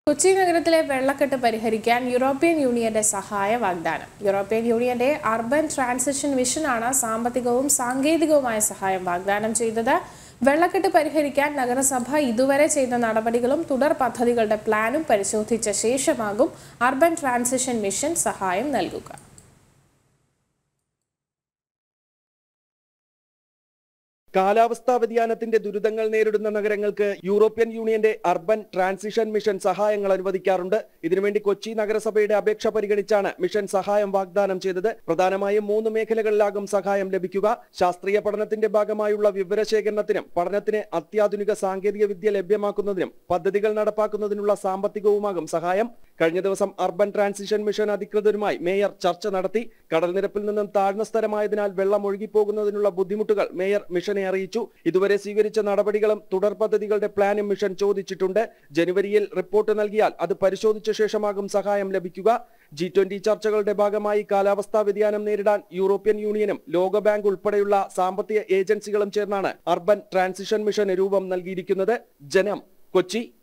കൊച്ചി നഗരത്തിലെ വെള്ളക്കെട്ട് പരിഹരിക്കാൻ യൂറോപ്യൻ യൂണിയന്റെ സഹായ വാഗ്ദാനം യൂറോപ്യൻ യൂണിയന്റെ അർബൻ ട്രാൻസിഷൻ മിഷനാണ് സാമ്പത്തികവും സാങ്കേതികവുമായ സഹായം വാഗ്ദാനം ചെയ്തത് വെള്ളക്കെട്ട് പരിഹരിക്കാൻ നഗരസഭ ഇതുവരെ ചെയ്ത നടപടികളും തുടർ പദ്ധതികളുടെ പ്ലാനും പരിശോധിച്ച ശേഷമാകും അർബൻ ട്രാൻസിഷൻ മിഷൻ സഹായം നൽകുക കാലാവസ്ഥാ വ്യതിയാനത്തിന്റെ ദുരിതങ്ങൾ നേരിടുന്ന നഗരങ്ങൾക്ക് യൂറോപ്യൻ യൂണിയന്റെ അർബൻ ട്രാൻസിഷൻ മിഷൻ സഹായങ്ങൾ അനുവദിക്കാറുണ്ട് ഇതിനുവേണ്ടി കൊച്ചി നഗരസഭയുടെ അപേക്ഷ പരിഗണിച്ചാണ് മിഷൻ സഹായം വാഗ്ദാനം ചെയ്തത് പ്രധാനമായും മൂന്ന് മേഖലകളിലാകും സഹായം ലഭിക്കുക ശാസ്ത്രീയ പഠനത്തിന്റെ ഭാഗമായുള്ള വിവരശേഖരണത്തിനും പഠനത്തിന് അത്യാധുനിക സാങ്കേതിക വിദ്യ ലഭ്യമാക്കുന്നതിനും പദ്ധതികൾ നടപ്പാക്കുന്നതിനുള്ള സാമ്പത്തികവുമാകും സഹായം കഴിഞ്ഞ ദിവസം അർബൻ ട്രാൻസിഷൻ മിഷൻ അധികൃതരുമായി മേയർ ചർച്ച നടത്തി കടൽനിരപ്പിൽ നിന്നും താഴ്ന്ന സ്ഥലമായതിനാൽ വെള്ളം ഒഴുകിപ്പോകുന്നതിനുള്ള ബുദ്ധിമുട്ടുകൾ മേയർ മിഷനെ അറിയിച്ചു ഇതുവരെ സ്വീകരിച്ച നടപടികളും തുടർ പദ്ധതികളുടെ പ്ലാനും മിഷൻ ചോദിച്ചിട്ടുണ്ട് ജനുവരിയിൽ റിപ്പോർട്ട് നൽകിയാൽ അത് പരിശോധിച്ച ശേഷമാകും സഹായം ലഭിക്കുക ജി ട്വന്റി ചർച്ചകളുടെ ഭാഗമായി കാലാവസ്ഥാ വ്യതിയാനം നേരിടാൻ യൂറോപ്യൻ യൂണിയനും ലോകബാങ്ക് ഉൾപ്പെടെയുള്ള സാമ്പത്തിക ഏജൻസികളും ചേർന്നാണ് അർബൻ ട്രാൻസിഷൻ മിഷന് രൂപം നൽകിയിരിക്കുന്നത് ജനം കൊച്ചി